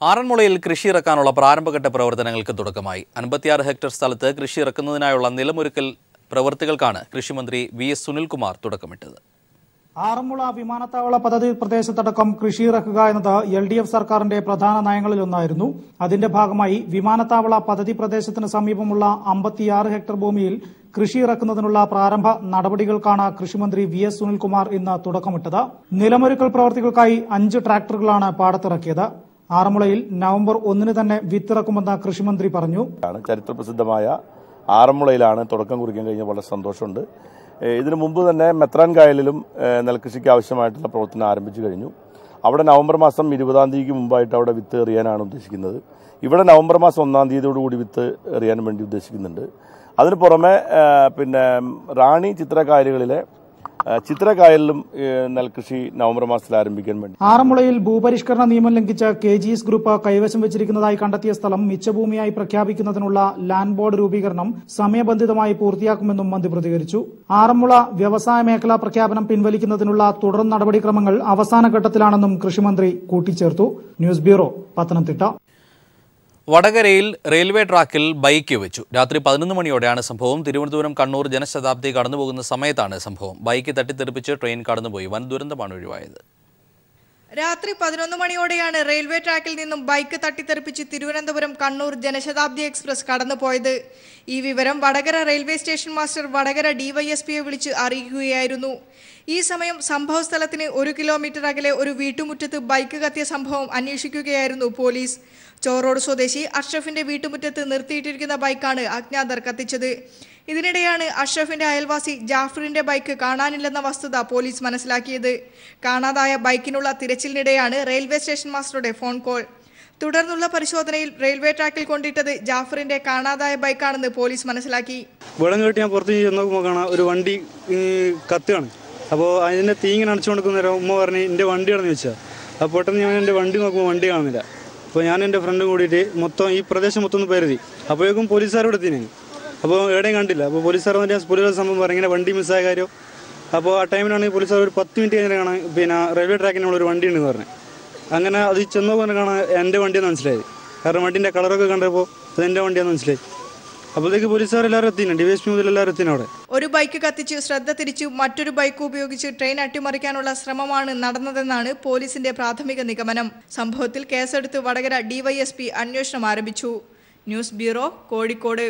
ആറന്മുളയിൽ കൃഷി ഇറക്കാനുള്ള പ്രാരംഭഘട്ട പ്രവർത്തനങ്ങൾക്ക് തുടക്കമായി അൻപത്തിയാറ് ഹെക്ടർ സ്ഥലത്ത് കൃഷി ഇറക്കുന്നതിനായുള്ള നിലമൊരുക്കൽ പ്രവൃത്തികൾക്കാണ് കൃഷിമന്ത്രി വി എസ് സുനിൽകുമാർ തുടക്കമിട്ടത് ആറന്മുള വിമാനത്താവള പദ്ധതി പ്രദേശത്തടക്കം കൃഷി ഇറക്കുക എന്നത് എൽ ഡി എഫ് സർക്കാരിന്റെ പ്രധാന നയങ്ങളിലൊന്നായിരുന്നു അതിന്റെ ഭാഗമായി വിമാനത്താവള പദ്ധതി പ്രദേശത്തിന് സമീപമുള്ള അമ്പത്തിയാറ് ഹെക്ടർ ഭൂമിയിൽ കൃഷി ഇറക്കുന്നതിനുള്ള പ്രാരംഭ നടപടികൾക്കാണ് കൃഷിമന്ത്രി വി എസ് സുനിൽകുമാർ ഇന്ന് തുടക്കമിട്ടത് നിലമൊരുക്കൽ പ്രവർത്തികൾക്കായി അഞ്ച് ട്രാക്ടറുകളാണ് പാടത്തിറക്കിയത് ആറന്മുളയിൽ നവംബർ ഒന്നിന് തന്നെ വിത്തിറക്കുമെന്ന് കൃഷിമന്ത്രി പറഞ്ഞു ആണ് ചരിത്രപ്രസിദ്ധമായ ആറന്മുളയിലാണ് തുടക്കം കുറിക്കാൻ കഴിഞ്ഞ വളരെ സന്തോഷമുണ്ട് ഏഹ് ഇതിനു മുമ്പ് തന്നെ മെത്രാൻ കായലിലും ഏഹ് നെൽകൃഷിക്ക് ആവശ്യമായിട്ടുള്ള പ്രവർത്തനം ആരംഭിച്ചു കഴിഞ്ഞു അവിടെ നവംബർ മാസം ഇരുപതാം തീയതിക്ക് മുമ്പായിട്ട് അവിടെ വിത്ത് എറിയാനാണ് ഉദ്ദേശിക്കുന്നത് ഇവിടെ നവംബർ മാസം ഒന്നാം തീയതിയോടുകൂടി വിത്ത് എറിയാൻ വേണ്ടി ഉദ്ദേശിക്കുന്നുണ്ട് അതിന് പുറമെ ഏഹ് പിന്നെ റാണി ചിത്രക്കായലുകളിലെ ഏഹ് ചിത്രക്കായലിലും ഏഹ് നെൽകൃഷി നവംബർ മാസത്തിൽ ആരംഭിക്കാൻ വേണ്ടി ആറന്മുളയിൽ ഭൂപരിഷ്കരണ നിയമം ലംഘിച്ച് കെ ജി എസ് ഗ്രൂപ്പ് കൈവശം വെച്ചിരിക്കുന്നതായി കണ്ടെത്തിയ സ്ഥലം മിച്ചഭൂമിയായി പ്രഖ്യാപിക്കുന്നതിനുള്ള ലാൻഡ് ബോർഡ് രൂപീകരണം സമയബന്ധിതമായി പൂർത്തിയാക്കുമെന്നും മന്ത്രി പ്രതികരിച്ചു ആറന്മുള വ്യവസായ മേഖലാ പ്രഖ്യാപനം പിൻവലിക്കുന്നതിനുള്ള തുടർ നടപടിക്രമങ്ങൾ അവസാന ഘട്ടത്തിലാണെന്നും കൃഷിമന്ത്രി കൂട്ടിച്ചേർത്തു ന്യൂസ് ബ്യൂറോ പത്തനംതിട്ട വടകരയിൽ റെയിൽവേ ട്രാക്കിൽ ബൈക്ക് വെച്ചു രാത്രി പതിനൊന്ന് മണിയോടെയാണ് സംഭവം തിരുവനന്തപുരം കണ്ണൂർ ജനശതാബ്ദി കടന്നുപോകുന്ന സമയത്താണ് സംഭവം ബൈക്ക് തട്ടിത്തെറിപ്പിച്ച് ട്രെയിൻ കടന്നുപോയി വൻ ദുരന്തമാണ് ഒഴിവായത് രാത്രി പതിനൊന്ന് മണിയോടെയാണ് റെയിൽവേ ട്രാക്കിൽ നിന്നും ബൈക്ക് തട്ടിത്തെറിപ്പിച്ച് തിരുവനന്തപുരം കണ്ണൂർ ജനശതാബ്ദി എക്സ്പ്രസ് കടന്നുപോയത് ഈ വിവരം Vadakara railway station master Vadakara ഡിവൈഎസ്പിയെ വിളിച്ച് അറിയിക്കുകയായിരുന്നു ഈ സമയം സംഭവ സ്ഥലത്തിന് ഒരു കിലോമീറ്റർ അകലെ ഒരു വീട്ടുമുറ്റത്ത് ബൈക്ക് കത്തിയ സംഭവം അന്വേഷിക്കുകയായിരുന്നു പോലീസ് ചോറോഡ് സ്വദേശി അഷ്റഫിന്റെ വീട്ടുമുറ്റത്ത് നിർത്തിയിട്ടിരിക്കുന്ന ബൈക്കാണ് അജ്ഞാതർ കത്തിച്ചത് ഇതിനിടെയാണ് അഷ്റഫിന്റെ അയൽവാസി ജാഫറിന്റെ ബൈക്ക് കാണാനില്ലെന്ന വസ്തുത പോലീസ് മനസ്സിലാക്കിയത് കാണാതായ ബൈക്കിനുള്ള തിരച്ചിലിനിടെയാണ് റെയിൽവേ സ്റ്റേഷൻ മാസ്റ്ററുടെ ഫോൺ കോൾ തുടർന്നുള്ള പരിശോധനയിൽ റെയിൽവേ ട്രാക്കിൽ കൊണ്ടിട്ടത് ജാഫറിന്റെ കാണാതായ ബൈക്കാണെന്ന് പോലീസ് മനസ്സിലാക്കി വെള്ളം കേട്ട് ഞാൻ പുറത്ത് ചെന്ന് നോക്കുമ്പോൾ കാണാം ഒരു വണ്ടി ഈ, കത്തുകയാണ് അപ്പോൾ അതിൻ്റെ തീ ഇങ്ങനെ അടച്ചു കൊടുക്കുന്ന നേരം ഉമ്മ പറഞ്ഞ് എൻ്റെ വണ്ടിയാണെന്ന് ചോദിച്ചാൽ അപ്പോൾ പെട്ടെന്ന് ഞാൻ എൻ്റെ വണ്ടി നോക്കുമ്പോൾ വണ്ടി കാണുന്നില്ല അപ്പോൾ ഞാൻ എൻ്റെ ഫ്രണ്ടും കൂടിയിട്ട് മൊത്തം ഈ പ്രദേശം മൊത്തം ഒന്ന് പേരുതി അപ്പോഴേക്കും പോലീസുകാരോട് എത്തി ഞാൻ അപ്പോൾ എവിടെയും കണ്ടില്ല അപ്പോൾ പോലീസുകാർ വന്നിട്ട് ഞാൻ പോലീസ് സംഭവം പറഞ്ഞു ഇങ്ങനെ വണ്ടി മിസ്സായ കാര്യം അപ്പോൾ ആ ടൈമിലാണ് പോലീസുകാർ ഒരു പത്ത് മിനിറ്റ് കഴിഞ്ഞാൽ കാണാൻ പിന്നെ റെയിൽവേ ട്രാക്കിനുള്ള ഒരു വണ്ടി ഉണ്ടെന്ന് പറഞ്ഞു അങ്ങനെ അത് ചെന്ന് നോക്കുമ്പോൾ കാണാൻ എൻ്റെ വണ്ടിയെന്ന് മനസ്സിലായത് കാരണം വണ്ടീൻ്റെ കളറൊക്കെ കണ്ടപ്പോൾ അത് എൻ്റെ വണ്ടിയാന്ന് മനസ്സിലായി അപ്പോഴത്തേക്ക് പോലീസുകാർ എല്ലാവരും എത്തിയാണ് ഡി എസ് പി മുതൽ എല്ലാവരും എത്തിയാണ് അവിടെ ഒരു ബൈക്ക് കത്തിച്ച് ശ്രദ്ധ തിരിച്ചു മറ്റൊരു ബൈക്ക് ഉപയോഗിച്ച് ട്രെയിൻ അട്ടിമറിക്കാനുള്ള ശ്രമമാണ് നടന്നതെന്നാണ് പോലീസിന്റെ പ്രാഥമിക നിഗമനം സംഭവത്തിൽ കേസെടുത്ത് വടകര ഡിവൈഎസ്പി അന്വേഷണം ആരംഭിച്ചു ന്യൂസ് ബ്യൂറോ കോഴിക്കോട്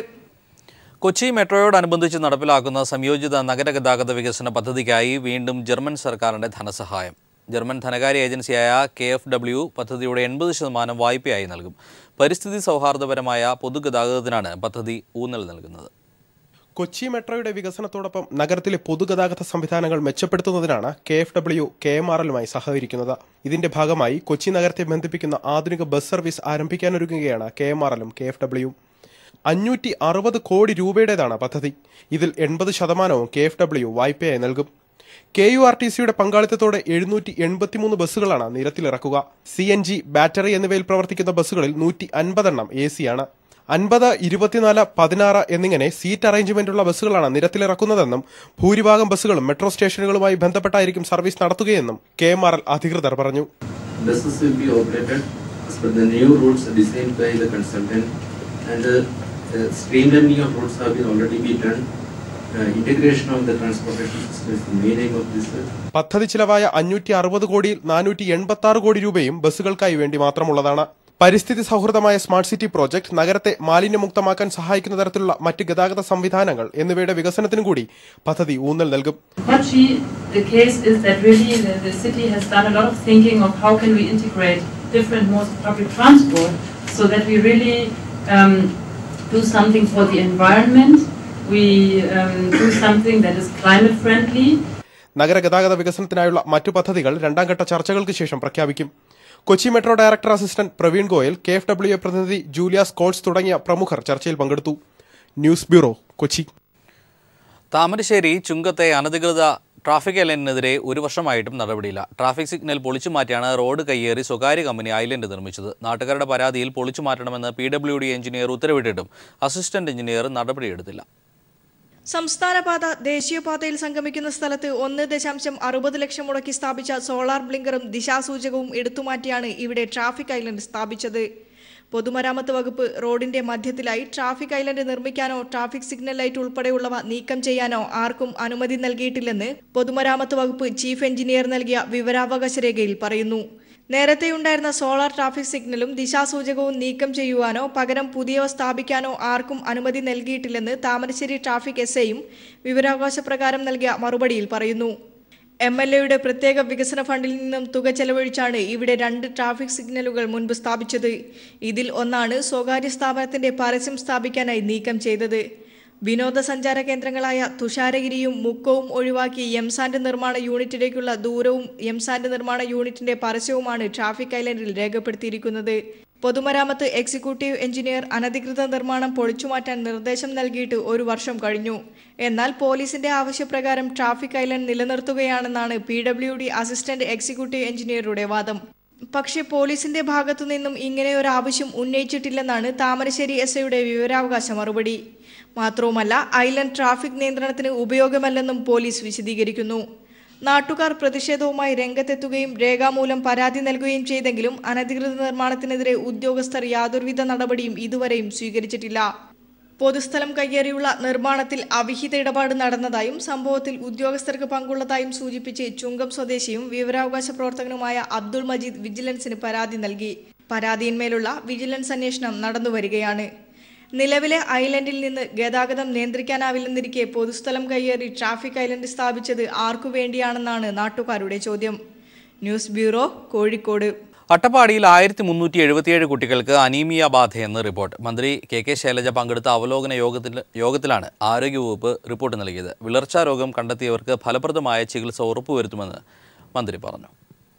കൊച്ചി മെട്രോയോടനുബന്ധിച്ച് നടപ്പിലാക്കുന്ന സംയോജിത നഗരഗതാഗത വികസന പദ്ധതിക്കായി വീണ്ടും ജർമ്മൻ സർക്കാരിന്റെ ധനസഹായം ജർമ്മൻ ധനകാര്യ ഏജൻസിയായ കെ എഫ് ഡബ്ല്യു പദ്ധതിയുടെ എൺപത് ശതമാനം വായ്പയായി നൽകും പരിസ്ഥിതി സൗഹാർദ്ദപരമായ പൊതുഗതാഗതത്തിനാണ് പദ്ധതി ഊന്നൽ നൽകുന്നത് കൊച്ചി മെട്രോയുടെ വികസനത്തോടൊപ്പം നഗരത്തിലെ പൊതുഗതാഗത സംവിധാനങ്ങൾ മെച്ചപ്പെടുത്തുന്നതിനാണ് K F W K M R എല്ലുമായി സഹകരിക്കുന്നത് ഇതിന്റെ ഭാഗമായി കൊച്ചി നഗരത്തെ ബന്ധിപ്പിക്കുന്ന ആധുനിക ബസ് സർവീസ് ആരംഭിക്കാനൊരുങ്ങുകയാണ് കെ എം ആർ എല്ലും കെ എഫ് ഡബ്ല്യു അഞ്ഞൂറ്റി അറുപത് കോടി രൂപയുടേതാണ് പദ്ധതി ഇതിൽ എൺപത് ശതമാനവും കെ എഫ് ഡബ്ല്യു വായ്പയായി നൽകും കെ യു ആർ ടി സിയുടെ പങ്കാളിത്തത്തോടെ എഴുന്നൂറ്റി എൺപത്തിമൂന്ന് ബസ്സുകളാണ് നിരത്തിലിറക്കുക സി എൻ ജി ബാറ്ററി എന്നിവയിൽ പ്രവർത്തിക്കുന്ന ബസ്സുകളിൽ നൂറ്റി അൻപതെണ്ണം എ സിയാണ് അൻപത് ഇരുപത്തിനാല് പതിനാറ് എന്നിങ്ങനെ സീറ്റ് അറേഞ്ച്മെന്റുള്ള ബസ്സുകളാണ് നിരത്തിലിറക്കുന്നതെന്നും ഭൂരിഭാഗം ബസ്സുകളും മെട്രോ സ്റ്റേഷനുകളുമായി ബന്ധപ്പെട്ടായിരിക്കും സർവീസ് നടത്തുകയെന്നും കെ എം ആർ എൽ അധികൃതർ പറഞ്ഞു buses will be operated as per the new rules designed by the consultant and uh, uh, streamlining of routes have been already been done. Uh, integration of the transportation system is the main aim of this. uh, പദ്ധതി ചിലവായ അഞ്ഞൂറ്റി അറുപത് കോടിയിൽ നാനൂറ്റി എൺപത്തി ആറ് കോടി രൂപയും ബസ്സുകൾക്കായി വേണ്ടി മാത്രമുള്ളതാണ് പരിസ്ഥിതി സൗഹൃദമായ സ്മാർട്ട് സിറ്റി പ്രോജക്ട് നഗരത്തെ മാലിന്യമുക്തമാക്കാൻ സഹായിക്കുന്ന തരത്തിലുള്ള മറ്റ് ഗതാഗത സംവിധാനങ്ങൾ എന്നിവയുടെ വികസനത്തിനും കൂടി പദ്ധതി ഊന്നൽ നൽകും Kochi, the case is that really the, the city has done a lot of thinking of how can we integrate different modes of public transport so that we really um, do something for the environment, we um, do something that is climate friendly, നഗര ഗതാഗത വികസനത്തിനായുള്ള മറ്റു പദ്ധതികൾ രണ്ടാം ഘട്ട ചർച്ചകൾക്ക് ശേഷം പ്രഖ്യാപിക്കും Kochi metro director assistant Praveen Goyal K F W A പ്രതിനിധി ജൂലിയാസ് കോൾസ് തുടങ്ങിയ പ്രമുഖർ ചർച്ചയിൽ പങ്കെടുത്തു ന്യൂസ് ബ്യൂറോ കൊച്ചി താമരശ്ശേരി ചുങ്കത്തെ അനധികൃത ട്രാഫിക് ലൈനിനെതിരെ ഒരു വർഷമായിട്ടും നടപടിയില്ല ട്രാഫിക് സിഗ്നൽ പൊളിച്ചു മാറ്റിയാണ് റോഡ് കയ്യേറി സ്വകാര്യ കമ്പനി ഐലൻഡ് നിർമ്മിച്ചത് നാട്ടുകാരുടെ പരാതിയിൽ പൊളിച്ചു മാറ്റണമെന്ന് പി ഡബ്ല്യു ഡി എഞ്ചിനീയർ ഉത്തരവിട്ടിട്ടും അസിസ്റ്റന്റ് എഞ്ചിനീയർ നടപടിയെടുത്തില്ല സംസ്ഥാന പാത ദേശീയപാതയിൽ സംഗമിക്കുന്ന സ്ഥലത്ത് ഒന്ന് ദശാംശം അറുപത് ലക്ഷം മുടക്കി സ്ഥാപിച്ച സോളാർ ബ്ലിങ്കറും ദിശാസൂചകവും എടുത്തുമാറ്റിയാണ് ഇവിടെ ട്രാഫിക് ഐലൻഡ് സ്ഥാപിച്ചത് പൊതുമരാമത്ത് വകുപ്പ് റോഡിന്റെ മധ്യത്തിലായി ട്രാഫിക് ഐലൻഡ് നിർമ്മിക്കാനോ ട്രാഫിക് സിഗ്നൽ ലൈറ്റ് ഉൾപ്പെടെയുള്ളവ നീക്കം ചെയ്യാനോ ആർക്കും അനുമതി നൽകിയിട്ടില്ലെന്ന് പൊതുമരാമത്ത് വകുപ്പ് ചീഫ് എഞ്ചിനീയർ നൽകിയ വിവരാവകാശ രേഖയിൽ പറയുന്നു നേരത്തെയുണ്ടായിരുന്ന സോളാർ ട്രാഫിക് സിഗ്നലും ദിശാസൂചകവും നീക്കം ചെയ്യുവാനോ പകരം പുതിയവ സ്ഥാപിക്കാനോ ആർക്കും അനുമതി നൽകിയിട്ടില്ലെന്ന് താമരശ്ശേരി ട്രാഫിക് എസ് ഐയും വിവരാവകാശ പ്രകാരം നൽകിയ മറുപടിയിൽ പറയുന്നു എം എൽ എയുടെ പ്രത്യേക വികസന ഫണ്ടിൽ നിന്നും തുക ചെലവഴിച്ചാണ് ഇവിടെ രണ്ട് ട്രാഫിക് സിഗ്നലുകൾ മുൻപ് സ്ഥാപിച്ചത് ഇതിൽ ഒന്നാണ് സ്വകാര്യ സ്ഥാപനത്തിന്റെ പരസ്യം സ്ഥാപിക്കാനായി നീക്കം ചെയ്തത് വിനോദസഞ്ചാര കേന്ദ്രങ്ങളായ തുഷാരഗിരിയും മുക്കവും ഒഴിവാക്കി എംസാൻഡ് നിർമ്മാണ യൂണിറ്റിലേക്കുള്ള ദൂരവും എംസാൻഡ് നിർമ്മാണ യൂണിറ്റിന്റെ പരസ്യവുമാണ് ട്രാഫിക് ഐലൻഡിൽ രേഖപ്പെടുത്തിയിരിക്കുന്നത് പൊതുമരാമത്ത് എക്സിക്യൂട്ടീവ് എഞ്ചിനീയർ അനധികൃത നിർമ്മാണം പൊളിച്ചുമാറ്റാൻ നിർദ്ദേശം നൽകിയിട്ട് ഒരു വർഷം കഴിഞ്ഞു എന്നാൽ പോലീസിന്റെ ആവശ്യപ്രകാരം ട്രാഫിക് ഐലൻഡ് നിലനിർത്തുകയാണെന്നാണ് P W D assistant executive എഞ്ചിനീയറുടെ വാദം പക്ഷേ പോലീസിന്റെ ഭാഗത്തു നിന്നും ഇങ്ങനെ ഒരു ആവശ്യം ഉന്നയിച്ചിട്ടില്ലെന്നാണ് താമരശ്ശേരി എസ് ഐയുടെ വിവരാവകാശ മറുപടി മാത്രവുമല്ല ഐലൻഡ് ട്രാഫിക് നിയന്ത്രണത്തിന് ഉപയോഗമല്ലെന്നും പോലീസ് വിശദീകരിക്കുന്നു നാട്ടുകാർ പ്രതിഷേധവുമായി രംഗത്തെത്തുകയും രേഖാമൂലം പരാതി നൽകുകയും ചെയ്തെങ്കിലും അനധികൃത നിർമ്മാണത്തിനെതിരെ ഉദ്യോഗസ്ഥർ യാതൊരുവിധ നടപടിയും ഇതുവരെയും സ്വീകരിച്ചിട്ടില്ല പൊതുസ്ഥലം കയ്യേറിയുള്ള നിർമ്മാണത്തിൽ അവിഹിത ഇടപാട് നടന്നതായും സംഭവത്തിൽ ഉദ്യോഗസ്ഥർക്ക് പങ്കുള്ളതായും സൂചിപ്പിച്ച് ചുങ്കം സ്വദേശിയും വിവരാവകാശ പ്രവർത്തകനുമായ അബ്ദുൾ മജീദ് വിജിലൻസിന് പരാതി നൽകി പരാതിയിന്മേലുള്ള വിജിലൻസ് അന്വേഷണം നടന്നുവരികയാണ് നിലവിലെ ഐലൻഡിൽ നിന്ന് ഗതാഗതം നിയന്ത്രിക്കാനാവില്ലെന്നിരിക്കെ പൊതുസ്ഥലം കയ്യേറി ട്രാഫിക് ഐലൻഡ് സ്ഥാപിച്ചത് ആർക്കു വേണ്ടിയാണെന്നാണ് നാട്ടുകാരുടെ ചോദ്യം ന്യൂസ് ബ്യൂറോ കോഴിക്കോട് അട്ടപ്പാടിയിൽ ആയിരത്തി മുന്നൂറ്റി എഴുപത്തിയേഴ് കുട്ടികൾക്ക് അനീമിയ ബാധയെന്ന് റിപ്പോർട്ട് മന്ത്രി കെ കെ ശൈലജ പങ്കെടുത്ത അവലോകന യോഗത്തിൽ യോഗത്തിലാണ് ആരോഗ്യവകുപ്പ് റിപ്പോർട്ട് നൽകിയത് വിളർച്ചാ രോഗം കണ്ടെത്തിയവർക്ക് ഫലപ്രദമായ ചികിത്സ ഉറപ്പുവരുത്തുമെന്ന് മന്ത്രി പറഞ്ഞു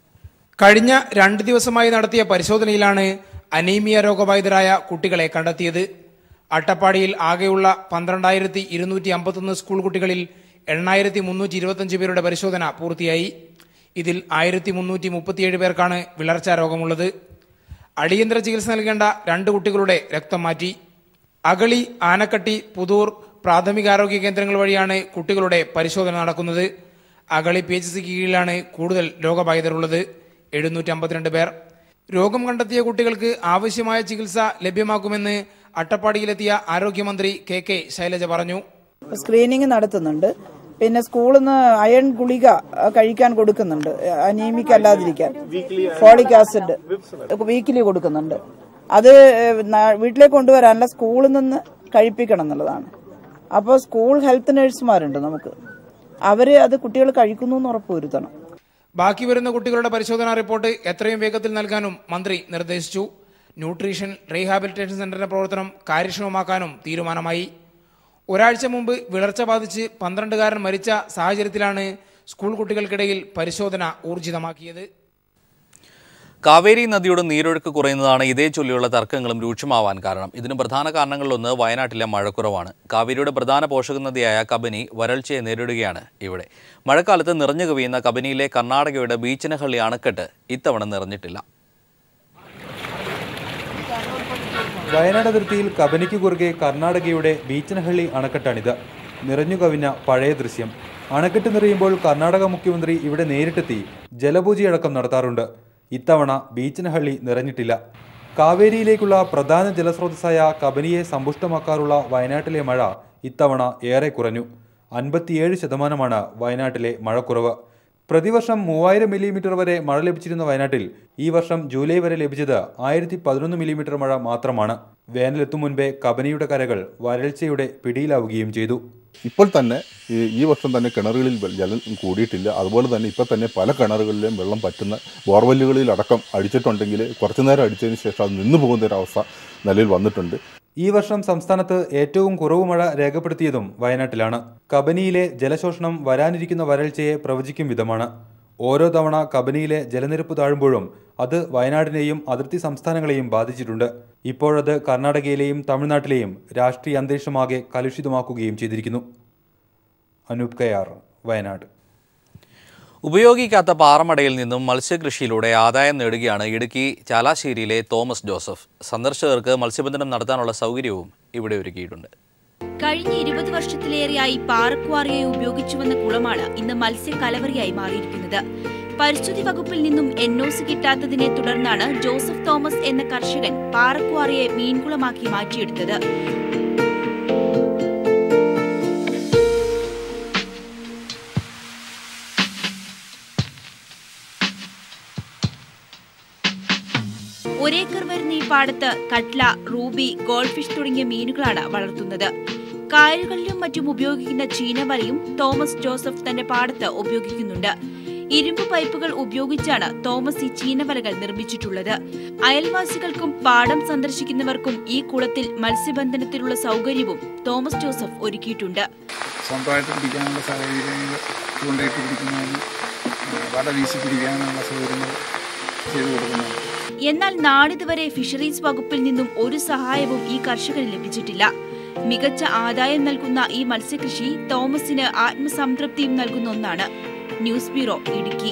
കഴിഞ്ഞ രണ്ട് ദിവസമായി നടത്തിയ പരിശോധനയിലാണ് അനീമിയ രോഗബാധിതരായ കുട്ടികളെ കണ്ടെത്തിയത് അട്ടപ്പാടിയിൽ ആകെയുള്ള പന്ത്രണ്ടായിരത്തി ഇരുന്നൂറ്റി അമ്പത്തൊന്ന് സ്കൂൾ കുട്ടികളിൽ എണ്ണായിരത്തി മുന്നൂറ്റി ഇരുപത്തഞ്ച് പേരുടെ പരിശോധന പൂർത്തിയായി ഇതിൽ ആയിരത്തി മുന്നൂറ്റി മുപ്പത്തിയേഴ് പേർക്കാണ് വിളർച്ചാ രോഗമുള്ളത് അടിയന്തര ചികിത്സ നൽകേണ്ട രണ്ട് കുട്ടികളുടെ രക്തം മാറ്റി അഗളി ആനക്കട്ടി പുതൂർ പ്രാഥമികാരോഗ്യ കേന്ദ്രങ്ങൾ വഴിയാണ് കുട്ടികളുടെ പരിശോധന നടക്കുന്നത് അഗളി പി എച്ച് സിക്ക് കീഴിലാണ് കൂടുതൽ രോഗബാധിതരുള്ളത് എഴുന്നൂറ്റി അമ്പത്തിരണ്ട് പേർ രോഗം കണ്ടെത്തിയ കുട്ടികൾക്ക് ആവശ്യമായ ചികിത്സ ലഭ്യമാക്കുമെന്ന് അട്ടപ്പാടിയിലെത്തിയ ആരോഗ്യമന്ത്രി കെ കെ ശൈലജ പറഞ്ഞു സ്ക്രീനിങ് നടത്തുന്നുണ്ട് പിന്നെ സ്കൂളിൽ നിന്ന് അയൺ ഗുളിക അഹ് കഴിക്കാൻ കൊടുക്കുന്നുണ്ട് അനീമിക് അല്ലാതിരിക്കാൻ ഫോളിക് ആസിഡ് വീക്കിലി കൊടുക്കുന്നുണ്ട് അത് ഏഹ്, ന- വീട്ടിലേക്ക് കൊണ്ടുവരാനല്ല സ്കൂളിൽ നിന്ന് കഴിപ്പിക്കണം എന്നുള്ളതാണ് അപ്പോൾ സ്കൂൾ ഹെൽത്ത് നഴ്സുമാരുണ്ട് നമുക്ക് അവര് അത് കുട്ടികൾ കഴിക്കുന്നു എന്ന് ഉറപ്പുവരുത്തണം ബാക്കി വരുന്ന കുട്ടികളുടെ പരിശോധനാ റിപ്പോർട്ട് എത്രയും വേഗത്തിൽ നൽകാനും മന്ത്രി നിർദ്ദേശിച്ചു ന്യൂട്രീഷൻ റീഹാബിലിറ്റേഷൻ സെന്ററിന്റെ പ്രവർത്തനം കാര്യക്ഷമമാക്കാനും തീരുമാനമായി ഒരാഴ്ച മുമ്പ് വിളർച്ച ബാധിച്ച് പന്ത്രണ്ടുകാരൻ മരിച്ച സാഹചര്യത്തിലാണ് സ്കൂൾ കുട്ടികൾക്കിടയിൽ പരിശോധന ഊർജിതമാക്കിയത് കാവേരി നദിയുടെ നീരൊഴുക്ക് കുറയുന്നതാണ് ഇതേ ചൊല്ലിയുള്ള തർക്കങ്ങളും രൂക്ഷമാവാൻ കാരണം ഇതിന് പ്രധാന കാരണങ്ങളിലൊന്ന് വയനാട്ടിലെ മഴക്കുറവാണ് കാവേരിയുടെ പ്രധാന പോഷക നദിയായ കബനി വരൾച്ചയെ നേരിടുകയാണ് ഇവിടെ മഴക്കാലത്ത് നിറഞ്ഞു കവിയുന്ന കബനിയിലെ കർണാടകയുടെ ബീച്ചനഹള്ളി അണക്കെട്ട് ഇത്തവണ നിറഞ്ഞിട്ടില്ല വയനാട് അതിർത്തിയിൽ കബനിക്ക് കുറുകെ കർണാടകയുടെ ബീച്ചനഹള്ളി അണക്കെട്ടാണിത് നിറഞ്ഞു കവിഞ്ഞ പഴയ ദൃശ്യം അണക്കെട്ട് നിറയുമ്പോൾ കർണാടക മുഖ്യമന്ത്രി ഇവിടെ നേരിട്ടെത്തി ജലപൂജയടക്കം നടത്താറുണ്ട് ഇത്തവണ ബീച്ചനഹള്ളി നിറഞ്ഞിട്ടില്ല കാവേരിയിലേക്കുള്ള പ്രധാന ജലസ്രോതസ്സായ കബനിയെ സമ്പുഷ്ടമാക്കാറുള്ള വയനാട്ടിലെ മഴ ഇത്തവണ ഏറെ കുറഞ്ഞു അൻപത്തിയേഴ് ശതമാനമാണ് വയനാട്ടിലെ മഴക്കുറവ് പ്രതിവർഷം മൂവായിരം മില്ലിമീറ്റർ വരെ മഴ ലഭിച്ചിരുന്ന വയനാട്ടിൽ ഈ വർഷം ജൂലൈ വരെ ലഭിച്ചത് ആയിരത്തി പതിനൊന്ന് മില്ലിമീറ്റർ മഴ മാത്രമാണ് വേനലെത്തും മുൻപേ കബനിയുടെ കരകൾ വരൾച്ചയുടെ പിടിയിലാവുകയും ചെയ്തു ഇപ്പോൾ തന്നെ ഈ ഈ വർഷം തന്നെ കിണറുകളിൽ വെ- ജലം കൂടിയിട്ടില്ല അതുപോലെ തന്നെ ഇപ്പോൾ തന്നെ പല കിണറുകളിലും വെള്ളം പറ്റുന്ന ബോർവെല്ലുകളിൽ അടക്കം അടിച്ചിട്ടുണ്ടെങ്കിൽ കുറച്ചു നേരം അടിച്ചതിന് ശേഷം അത് നിന്നു പോകുന്ന ഒരു അവസ്ഥ നിലയിൽ വന്നിട്ടുണ്ട് ഈ വർഷം സംസ്ഥാനത്ത് ഏറ്റവും കുറവ് മഴ രേഖപ്പെടുത്തിയതും വയനാട്ടിലാണ് കബനിയിലെ ജലശോഷണം വരാനിരിക്കുന്ന വരൾച്ചയെ പ്രവചിക്കും വിധമാണ് ഓരോ തവണ കബനിയിലെ ജലനിരപ്പ് താഴുമ്പോഴും അത് വയനാടിനെയും അതിർത്തി സംസ്ഥാനങ്ങളെയും ബാധിച്ചിട്ടുണ്ട് ഇപ്പോഴത് കർണാടകയിലെയും തമിഴ്നാട്ടിലെയും രാഷ്ട്രീയ അന്തരീക്ഷമാകെ കലുഷിതമാക്കുകയും ചെയ്തിരിക്കുന്നു അനൂപ് കയാർ വയനാട് ഉപയോഗിക്കാത്ത പാറമടയിൽ നിന്നും മത്സ്യകൃഷിയിലൂടെ ആദായം നേടുകയാണ് ഇടുക്കി ചാലാശ്ശേരിയിലെ തോമസ് ജോസഫ് സന്ദർശകർക്ക് മത്സ്യബന്ധനം നടത്താനുള്ള സൗകര്യവും ഇവിടെ ഒരുക്കിയിട്ടുണ്ട് കഴിഞ്ഞ ഇരുപത് വർഷത്തിലേറെയായി പാറക്വാറിയായി ഉപയോഗിച്ചുവന്ന കുളമാണ് ഇന്ന് മത്സ്യ കലവറിയായി മാറിയിരിക്കുന്നത് പരിസ്ഥിതി വകുപ്പിൽ നിന്നും എൻ ഒ സി കിട്ടാത്തതിനെ തുടർന്നാണ് ജോസഫ് തോമസ് എന്ന കർഷകൻ പാറക്വാറിയെ മീൻകുളമാക്കി മാറ്റിയെടുത്തത് ഒരേക്കർ വരുന്ന ഈ പാടത്ത് കട്ല റൂബി ഗോൾഡ് ഫിഷ് തുടങ്ങിയ മീനുകളാണ് വളർത്തുന്നത് കായലുകളിലും മറ്റും ഉപയോഗിക്കുന്ന ചീനവലയും തോമസ് ജോസഫ് തന്റെ പാടത്ത് ഉപയോഗിക്കുന്നുണ്ട് ഇരുമ്പ് പൈപ്പുകൾ ഉപയോഗിച്ചാണ് തോമസ് ഈ ചീനവലകൾ നിർമ്മിച്ചിട്ടുള്ളത് അയൽവാസികൾക്കും പാടം സന്ദർശിക്കുന്നവർക്കും ഈ കുളത്തിൽ മത്സ്യബന്ധനത്തിനുള്ള സൗകര്യവും തോമസ് ജോസഫ് ഒരുക്കിയിട്ടുണ്ട് സ്വന്തമായിട്ട് പിടിക്കാനുള്ള സാഹചര്യങ്ങൾ ചൂണ്ടയിട്ട് പിടിക്കുന്നതിന് വല വീശി പിടിക്കാനുള്ള സൗകര്യങ്ങൾ ചെയ്തു കൊടുക്കുന്നുണ്ട് എന്നാൽ നാളിതുവരെ ഫിഷറീസ് വകുപ്പിൽ നിന്നും ഒരു സഹായവും ഈ കർഷകന് ലഭിച്ചിട്ടില്ല മികച്ച ആദായം നൽകുന്ന ഈ മത്സ്യകൃഷി തോമസിന് ആത്മസംതൃപ്തിയും നൽകുന്ന ഒന്നാണ് ന്യൂസ് ബ്യൂറോ ഇടുക്കി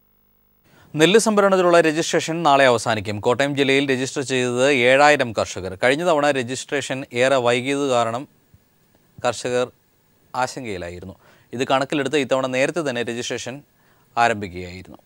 നെല്ല് സംഭരണത്തിലുള്ള രജിസ്ട്രേഷൻ നാളെ അവസാനിക്കും കോട്ടയം ജില്ലയിൽ രജിസ്റ്റർ ചെയ്തത് ഏഴായിരം കർഷകർ കഴിഞ്ഞ തവണ രജിസ്ട്രേഷൻ ഏറെ വൈകിയത് കാരണം കർഷകർ ആശങ്കയിലായിരുന്നു ഇത് കണക്കിലെടുത്ത് ഇത്തവണ നേരത്തെ തന്നെ രജിസ്ട്രേഷൻ ആരംഭിക്കുകയായിരുന്നു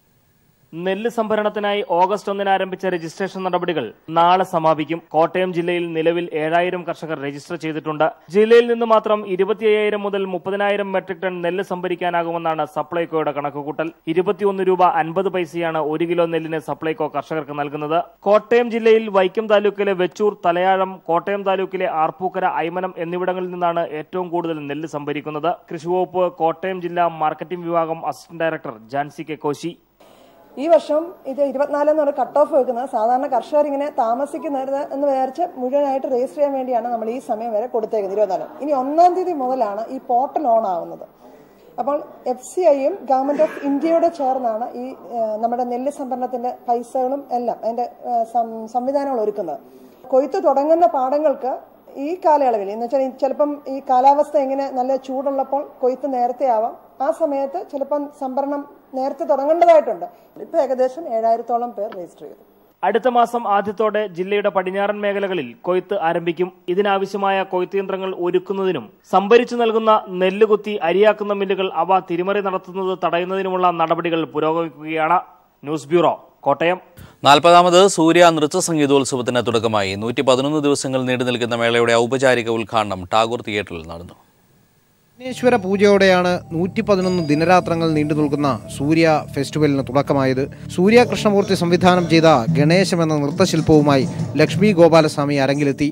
നെല്ല് സംഭരണത്തിനായി ഓഗസ്റ്റ് ഒന്നിന് ആരംഭിച്ച രജിസ്ട്രേഷൻ നടപടികൾ നാളെ സമാപിക്കും കോട്ടയം ജില്ലയിൽ നിലവിൽ ഏഴായിരം കർഷകർ രജിസ്റ്റർ ചെയ്തിട്ടുണ്ട് ജില്ലയിൽ നിന്ന് മാത്രം ഇരുപത്തി അയ്യായിരം മുതൽ മുപ്പതിനായിരം മെട്രിക് ടൺ നെല്ല് സംഭരിക്കാനാകുമെന്നാണ് സപ്ലൈകോയുടെ കണക്കുകൂട്ടൽ ഇരുപത്തിയൊന്ന് രൂപ അൻപത് പൈസയാണ് ഒരു കിലോ നെല്ലിന് സപ്ലൈകോ കർഷകർക്ക് നൽകുന്നത് കോട്ടയം ജില്ലയിൽ വൈക്കം താലൂക്കിലെ വെച്ചൂർ തലയാഴം കോട്ടയം താലൂക്കിലെ ആർപ്പൂക്കര ഐമനം എന്നിവിടങ്ങളിൽ നിന്നാണ് ഏറ്റവും കൂടുതൽ നെല്ല് സംഭരിക്കുന്നത് കൃഷിവകുപ്പ് കോട്ടയം ജില്ലാ മാർക്കറ്റിംഗ് വിഭാഗം assistant director Jancy K Koshy ഈ വർഷം ഇത് ഇരുപത്തിനാല് എന്ന് പറഞ്ഞ കട്ട് ഓഫ് വെക്കുന്നത് സാധാരണ കർഷകർ ഇങ്ങനെ താമസിക്കുന്നത് എന്ന് വിചാരിച്ച് മുഴുവനായിട്ട് രജിസ്റ്റർ ചെയ്യാൻ വേണ്ടിയാണ് നമ്മൾ ഈ സമയം വരെ കൊടുത്തേക്കുന്നത് ഇരുപത്തിനാല് ഇനി ഒന്നാം തീയതി മുതലാണ് ഈ പോർട്ടൽ ഓൺ ആവുന്നത് അപ്പോൾ എഫ് സി ഐയും ഗവൺമെന്റ് ഓഫ് ഇന്ത്യയോട് ചേർന്നാണ് ഈ ഏഹ്, നമ്മുടെ നെല്ല് സംഭരണത്തിന്റെ പൈസകളും എല്ലാം അതിന്റെ ഏഹ്, സം- സംവിധാനങ്ങൾ ഒരുക്കുന്നത് കൊയ്ത്ത് തുടങ്ങുന്ന പാടങ്ങൾക്ക് ഈ കാലയളവിൽ എന്ന് വെച്ചാൽ ചിലപ്പം ഈ കാലാവസ്ഥ എങ്ങനെ നല്ല ചൂടുള്ളപ്പോൾ കൊയ്ത്ത് നേരത്തെ ആവാം ആ സമയത്ത് ചിലപ്പം സംഭരണം നേരത്തെ തുടങ്ങേണ്ടതായിട്ടുണ്ട് ഇപ്പൊ ഏകദേശം ഏഴായിരത്തോളം പേർ രജിസ്റ്റർ ചെയ്തു അടുത്ത മാസം ആദ്യത്തോടെ ജില്ലയുടെ പടിഞ്ഞാറൻ മേഖലകളിൽ കൊയ്ത്ത് ആരംഭിക്കും ഇതിനാവശ്യമായ കൊയ്ത്ത് യന്ത്രങ്ങൾ ഒരുക്കുന്നതിനും സംഭരിച്ചു നൽകുന്ന നെല്ല് കുത്തി അരിയാക്കുന്ന മില്ലുകൾ അവ തിരിമറി നടത്തുന്നത് തടയുന്നതിനുമുള്ള നടപടികൾ പുരോഗമിക്കുകയാണ് ന്യൂസ് ബ്യൂറോ കോട്ടയം നാൽപ്പതാമത് സൂര്യ നൃത്ത സംഗീതോത്സവത്തിന് തുടക്കമായി നൂറ്റി പതിനൊന്ന് ദിവസങ്ങൾ നീണ്ടു നിൽക്കുന്ന മേളയുടെ ഔപചാരിക ഉദ്ഘാടനം ടാഗോർ തിയേറ്ററിൽ നടന്നു വിഘ്നേശ്വര പൂജയോടെയാണ് നൂറ്റി പതിനൊന്ന് ദിനരാത്രങ്ങൾ നീണ്ടു നിൽക്കുന്ന സൂര്യ ഫെസ്റ്റിവലിന് തുടക്കമായത് സൂര്യ കൃഷ്ണമൂർത്തി സംവിധാനം ചെയ്ത ഗണേശം എന്ന നൃത്തശില്പവുമായി ലക്ഷ്മി ഗോപാലസ്വാമി അരങ്ങിലെത്തി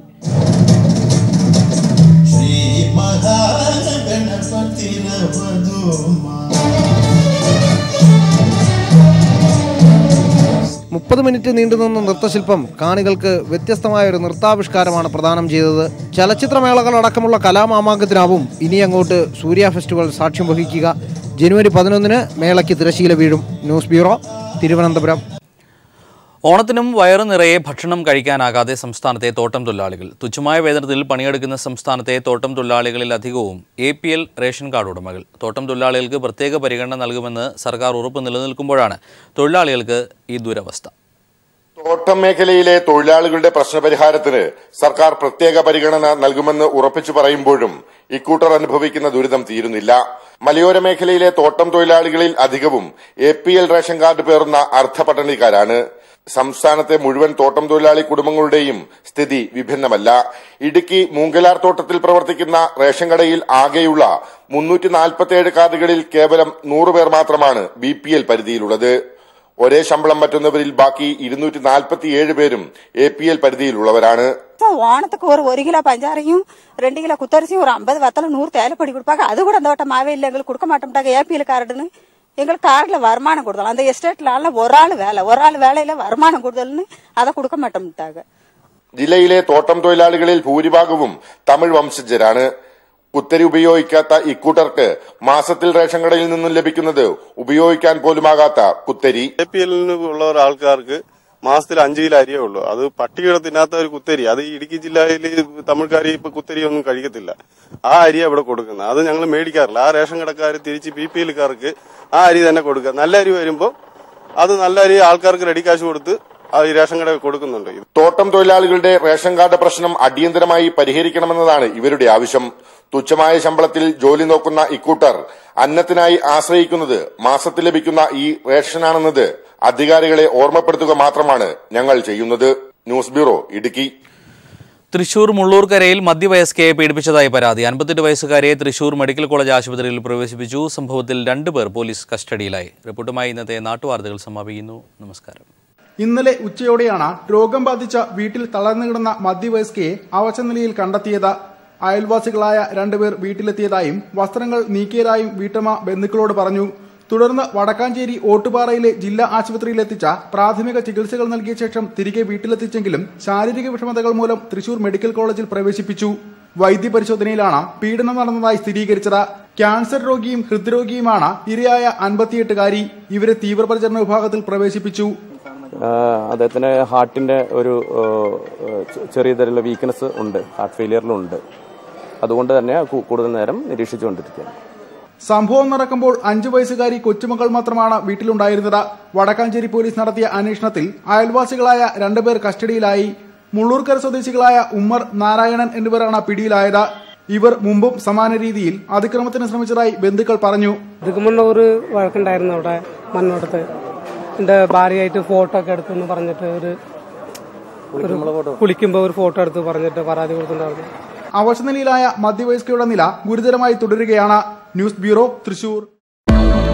മുപ്പത് മിനിറ്റ് നീണ്ടുനിന്ന നൃത്തശില്പം കാണികൾക്ക് വ്യത്യസ്തമായ ഒരു നൃത്താവിഷ്കാരമാണ് പ്രദാനം ചെയ്തത് ചലച്ചിത്രമേളകൾ അടക്കമുള്ള കലാമാമാങ്കത്തിനാവും ഇനി അങ്ങോട്ട് സൂര്യ ഫെസ്റ്റിവൽ സാക്ഷ്യം വഹിക്കുക ജനുവരി പതിനൊന്നിന് മേളയ്ക്ക് തിരശീല വീഴും ന്യൂസ് ബ്യൂറോ തിരുവനന്തപുരം ഓണത്തിനും വയറു നിറയെ ഭക്ഷണം കഴിക്കാനാകാതെ സംസ്ഥാനത്തെ തോട്ടം തൊഴിലാളികൾ തുച്ഛമായ വേതനത്തിൽ പണിയെടുക്കുന്ന സംസ്ഥാനത്തെ തോട്ടം തൊഴിലാളികളിൽ അധികവും A P L ration card ഉടമകൾ തോട്ടം തൊഴിലാളികൾക്ക് പ്രത്യേക പരിഗണന നൽകുമെന്ന് സർക്കാർ ഉറപ്പ് നിലനിൽക്കുമ്പോഴാണ് തൊഴിലാളികൾക്ക് ഈ ദുരവസ്ഥ തോട്ടം മേഖലയിലെ തൊഴിലാളികളുടെ പ്രശ്നപരിഹാരത്തിന് സർക്കാർ പ്രത്യേക പരിഗണന നൽകുമെന്ന് ഉറപ്പിച്ചു പറയുമ്പോഴും ഇക്കൂട്ടർ അനുഭവിക്കുന്ന ദുരിതം തീരുന്നില്ല മലയോര മേഖലയിലെ തോട്ടം തൊഴിലാളികളിൽ അധികവും A P L ration card പേറുന്ന അർദ്ധപട്ടണിക്കാരാണ് സംസ്ഥാനത്തെ മുഴുവൻ തോട്ടം തൊഴിലാളി കുടുംബങ്ങളുടെയും സ്ഥിതി വിഭിന്നമല്ല ഇടുക്കി മൂങ്കലാർ തോട്ടത്തിൽ പ്രവർത്തിക്കുന്ന റേഷൻ കടയിൽ ആകെയുള്ള മുന്നൂറ്റി നാൽപ്പത്തിയേഴ് കാർഡുകളിൽ കേവലം നൂറ് പേർ മാത്രമാണ് ബി പി എൽ പരിധിയിലുള്ളത് ഒരേ ശമ്പളം പറ്റുന്നവരിൽ ബാക്കി ഇരുന്നൂറ്റി നാൽപ്പത്തിയേഴ് പേരും എ പി എൽ പരിധിയിലുള്ളവരാണ് ஓணத்துக்கு ஒரு ஒரு கிலோ பஞ்சாரையும் ரெண்டு கிலோ குத்தரிசியும் ஒரு ஐம்பது வத்தல நூறு தேலைப்படி கொடுப்பாங்க அது கூட அந்த வட்டம் மாவே இல்லை எங்களுக்கு கொடுக்க மாட்டோம்ட்டாங்க ஏபிஎல் கார்டுன்னு எங்களுக்கு கார்டில் வருமானம் கொடுத்தலாம் அந்த எஸ்டேட்ல ஒரு ஆள் வேலை ஒரு ஆள் வேலையில வருமானம் கொடுத்தல்னு அதை கொடுக்க மாட்டோம்ட்டாங்க ജില്ലയിലെ തോട്ടം തൊഴിലാളികളിൽ ഭൂരിഭാഗവും തമിഴ് വംശജരാണ് കുത്തരി ഉപയോഗിക്കാത്ത ഇക്കൂട്ടർക്ക് മാസത്തിൽ റേഷൻ കടയിൽ നിന്നും ലഭിക്കുന്നത് ഉപയോഗിക്കാൻ പോലുമാകാത്ത കുത്തരി എ പി എല്ലിന് ഉള്ള ആൾക്കാർക്ക് മാസത്തിൽ അഞ്ച് കിലോ അരിയേ ഉള്ളൂ അത് പട്ടികയുടെ തിന്നാത്ത ഒരു കുത്തരി അത് ഈ ഇടുക്കി ജില്ലയിൽ തമിഴ്ക്കാരി ഇപ്പൊ കുത്തരി ഒന്നും കഴിക്കത്തില്ല ആ അരിയാണ് ഇവിടെ കൊടുക്കുന്നത് അത് ഞങ്ങൾ മേടിക്കാറില്ല ആ റേഷൻ കടക്കാർ തിരിച്ച് ബി പി എൽക്കാർക്ക് ആ അരി തന്നെ കൊടുക്കുക നല്ല അരി വരുമ്പോൾ അത് നല്ല അരി ആൾക്കാർക്ക് റെഡി കാശ് കൊടുത്ത് അത് ഈ റേഷൻ കട കൊടുക്കുന്നുണ്ട് തോട്ടം തൊഴിലാളികളുടെ റേഷൻ കാർഡ് പ്രശ്നം അടിയന്തരമായി പരിഹരിക്കണമെന്നതാണ് ഇവരുടെ ആവശ്യം തുച്ഛമായ ശമ്പളത്തിൽ ജോലി നോക്കുന്ന ഇക്കൂട്ടർ അന്നത്തിനായി ആശ്രയിക്കുന്നത് മാസത്തിൽ ലഭിക്കുന്ന ഈ റേഷനാണെന്നത് അധികാരികളെ ഓർമ്മപ്പെടുത്തുക മാത്രമാണ് ഞങ്ങൾ ചെയ്യുന്നത് ന്യൂസ് ബ്യൂറോ ഇടുക്കി തൃശൂർ മുള്ളൂർക്കരയിൽ മധ്യവയസ്കയെ പീഡിപ്പിച്ചതായി പരാതി അൻപത്തെട്ട് വയസ്സുകാരെ തൃശൂർ മെഡിക്കൽ കോളേജ് ആശുപത്രിയിൽ പ്രവേശിപ്പിച്ചു സംഭവത്തിൽ രണ്ടുപേർ പോലീസ് കസ്റ്റഡിയിലായി റിപ്പോർട്ടുമായി ഇന്നത്തെ നാട്ടുവാർത്തകൾ സമാപിക്കുന്നു നമസ്കാരം ഇന്നലെ ഉച്ചയോടെയാണ് രോഗം ബാധിച്ച വീട്ടിൽ തളർന്നു കിടന്ന മധ്യവയസ്കയെ അവശനിലയിൽ കണ്ടെത്തിയത് അയൽവാസികളായ രണ്ടുപേർ വീട്ടിലെത്തിയതായും വസ്ത്രങ്ങൾ നീക്കിയതായും വീട്ടമ്മ ബന്ധുക്കളോട് പറഞ്ഞു തുടർന്ന് വടക്കാഞ്ചേരി ഓട്ടുപാറയിലെ ജില്ലാ ആശുപത്രിയിലെത്തിച്ച പ്രാഥമിക ചികിത്സകൾ നൽകിയ ശേഷം തിരികെ വീട്ടിലെത്തിച്ചെങ്കിലും ശാരീരിക വിഷമതകൾ മൂലം തൃശൂർ മെഡിക്കൽ കോളേജിൽ പ്രവേശിപ്പിച്ചു വൈദ്യപരിശോധനയിലാണ് പീഡനം നടന്നതായി സ്ഥിരീകരിച്ചത് ക്യാൻസർ രോഗിയും ഹൃദ്രോഗിയുമാണ് ഇരയായ അൻപത്തിയെട്ടുകാരി ഇവരെ തീവ്രപരിചരണ വിഭാഗത്തിൽ പ്രവേശിപ്പിച്ചു അദ്ദേഹത്തിന് ഹാർട്ടിന്റെ ഒരു ഏഹ്, ചെറിയ തരത്തിലുള്ള വീക്ക്നെസ് ഉണ്ട് ഹാർട്ട് ഫെയിലിയറിലുണ്ട് അതുകൊണ്ട് തന്നെ കു- കൂടുതൽ നേരം നിരീക്ഷിച്ചുകൊണ്ടിരിക്കുകയാണ് സംഭവം നടക്കുമ്പോൾ അഞ്ചു വയസ്സുകാരി കൊച്ചുമകൾ മാത്രമാണ് വീട്ടിലുണ്ടായിരുന്നത് വടക്കാഞ്ചേരി പോലീസ് നടത്തിയ അന്വേഷണത്തിൽ അയൽവാസികളായ രണ്ടുപേർ കസ്റ്റഡിയിലായി മുള്ളൂർക്കര സ്വദേശികളായ ഉമ്മർ നാരായണൻ എന്നിവരാണ് പിടിയിലായത് ഇവർ മുമ്പും സമാന രീതിയിൽ അതിക്രമത്തിന് ശ്രമിച്ചതായി ബന്ധുക്കൾ പറഞ്ഞു ഇതിക്ക് മുന്നേ ഒരു വഴക്കുണ്ടായിരുന്നു അവിടെ മണ്ണോടത്ത് എന്റെ ഭാര്യയായിട്ട് ഫോട്ടോ ഒക്കെ എടുത്തു എന്ന് പറഞ്ഞിട്ട് ഒരു ഒരു കുളിക്കുമ്പോ ഒരു ഫോട്ടോ എടുത്ത് പറഞ്ഞിട്ട് പരാതി കൊടുത്തിട്ടുണ്ടായിരുന്നു അവശനിലയിലായ മധ്യവയസ്കയുടെ നില ഗുരുതരമായി തുടരുകയാണ് ന്യൂസ് ബ്യൂറോ തൃശൂർ